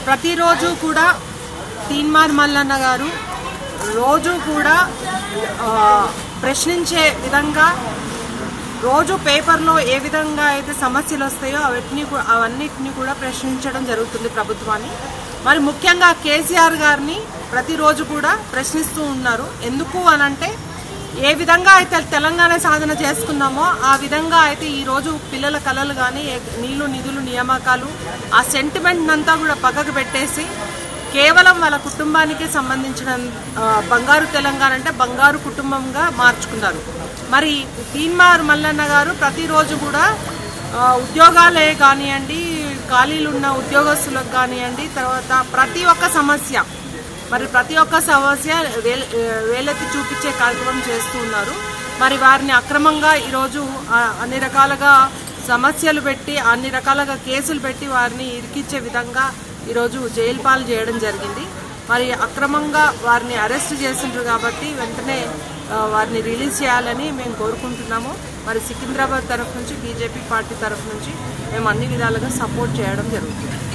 ప్రతిరోజు కూడా తీన్మార్ మల్లన్న గారు రోజు కూడా ఆ, ప్రశ్నించే విధంగా రోజు పేపర్లో ఏ విధంగా అయితే సమస్యలు వస్తాయో అవన్నీ కూ- అవన్నిటిని కూడా ప్రశ్నించడం జరుగుతుంది ప్రభుత్వాన్ని మరి ముఖ్యంగా కేసీఆర్ గారిని ప్రతిరోజు కూడా ప్రశ్నిస్తూ ఉన్నారు ఎందుకు అనంటే ఏ విధంగా అయితే తెలంగాణ సాధన చేసుకున్నామో ఆ విధంగా అయితే ఈ రోజు పిల్లల కళలు కానీ నీళ్లు నిధులు నియామకాలు ఆ సెంటిమెంట్ అంతా కూడా పక్కకు పెట్టేసి కేవలం వాళ్ళ కుటుంబానికి సంబంధించిన ఆ, బంగారు తెలంగాణ అంటే బంగారు కుటుంబంగా మార్చుకున్నారు మరి తీన్మార్ మల్లన్న గారు ప్రతిరోజు కూడా ఆ, ఉద్యోగాలే కానివ్వండి ఖాళీలు ఉన్న ఉద్యోగస్తులకు కానివ్వండి తర్వాత ప్రతి ఒక్క సమస్య మరి ప్రతి ఒక్క సమస్య వేల- వేలెత్తి చూపించే కార్యక్రమం చేస్తూ ఉన్నారు మరి వారిని అక్రమంగా ఈరోజు ఆ, అన్ని రకాలుగా సమస్యలు పెట్టి అన్ని రకాలుగా కేసులు పెట్టి వారిని ఇరికిచ్చే విధంగా ఈరోజు జైలు పాలు చేయడం జరిగింది మరి అక్రమంగా వారిని అరెస్ట్ చేసిండ్రు కాబట్టి వెంటనే ఆ, వారిని రిలీజ్ చేయాలని మేము కోరుకుంటున్నాము మరి సికింద్రాబాద్ తరఫు నుంచి బీజేపీ పార్టీ తరఫు నుంచి మేము అన్ని విధాలుగా సపోర్ట్ చేయడం జరుగుతుంది